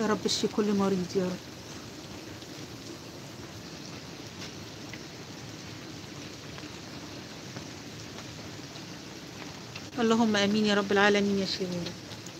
يا رب اشفي كل مريض يا رب اللهم امين يا رب العالمين يا شيخ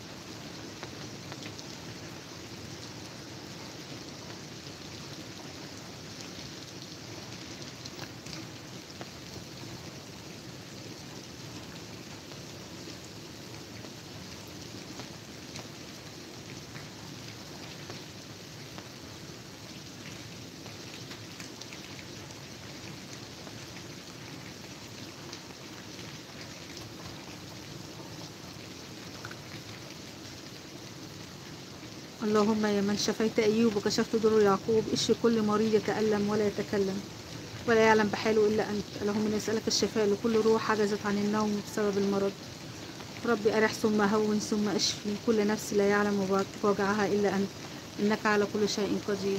اللهم يا من شفيت أيوب وكشفت ضر يعقوب اشفي كل مريض يتألم ولا يتكلم ولا يعلم بحاله إلا أنت اللهم نسألك الشفاء لكل روح عجزت عن النوم بسبب المرض ربي أرح ثم هون ثم اشفي كل نفس لا يعلم وجعها إلا أنت إنك على كل شيء قدير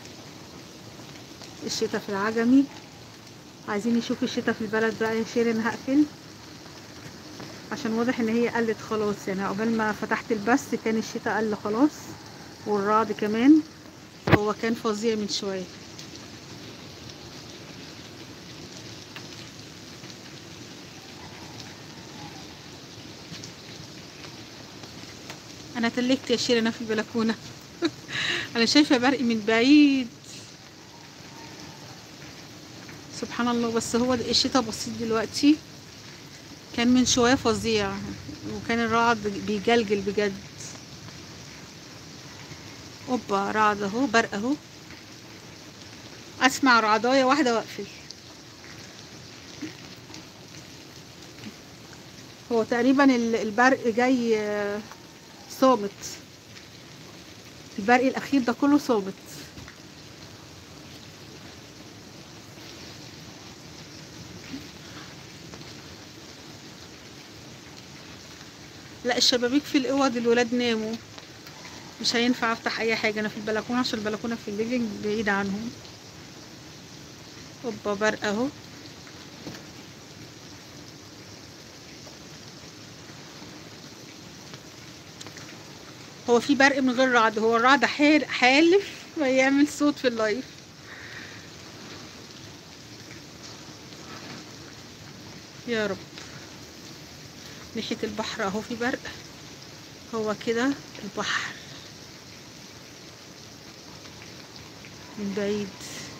الشتاء في العجمي عايزين نشوف الشتاء في البلد بقى يا شيرين هقفل عشان واضح ان هي قلت خلاص يعني عقبال ما فتحت البث كان الشتاء قل خلاص والرعد كمان هو كان فظيع من شويه انا تلكت يا شيرين في البلكونه انا شايفه برق من بعيد سبحان الله بس هو الشتاء بسيط دلوقتي كان من شوية فظيع وكان الرعد بيجلجل بجد اوبا رعد اهو برق اهو اسمع رعدايه واحده واقفل هو تقريبا البرق جاي صامت البرق الاخير ده كله صامت لا الشبابيك في الاوض الولاد ناموا مش هينفع افتح اي حاجه انا في البلكونه عشان البلكونه في الليفينج بعيد عنهم اوبا برق اهو هو في برق من غير رعد هو الرعد حالف ويعمل صوت في اللايف يا رب ناحية البحر اهو في برق هو كده البحر من بعيد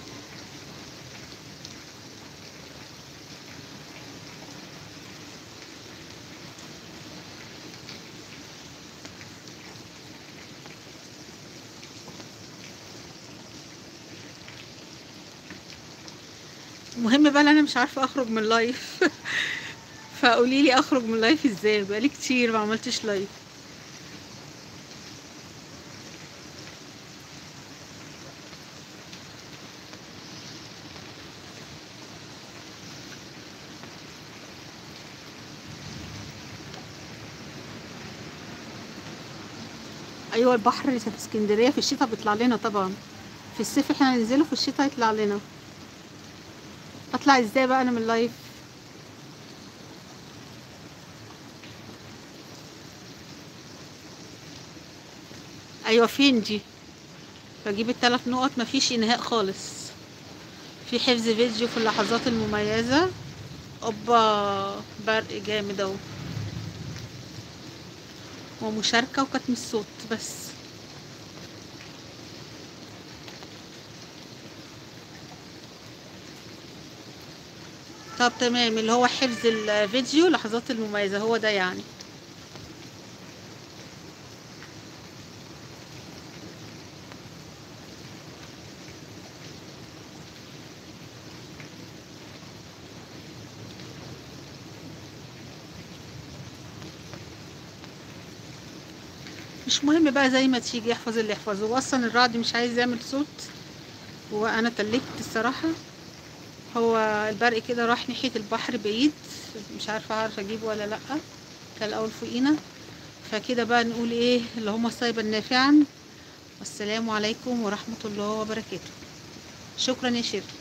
المهم بقى انا مش عارفه اخرج من لايف فقولي لي اخرج من لايف ازاي بقالي كتير ما عملتش لايف ايوه البحر اللي في اسكندريه في الشتاء بيطلع لنا طبعا في الصيف احنا ننزله في الشتاء يطلع لنا اطلع ازاي بقى انا من اللايف ايوه فين دي بجيب الثلاث نقط مفيش انهاء خالص في حفظ فيديو في اللحظات المميزة اوبا برق جامد اهو ومشاركة وكتم الصوت بس طب تمام اللي هو حفظ الفيديو لحظات المميزة هو ده يعني مش مهم بقى زي ما تيجي يحفظ اللي يحفظه واصلا الرعد مش عايز يعمل صوت وانا تلكت الصراحة هو البرق كده راح ناحية البحر بعيد مش عارفة عارفة اجيبه ولا لأ كان الاول فوقينا فكده بقى نقول ايه اللهم صيبا نافعا والسلام عليكم ورحمة الله وبركاته شكرا يا شيخ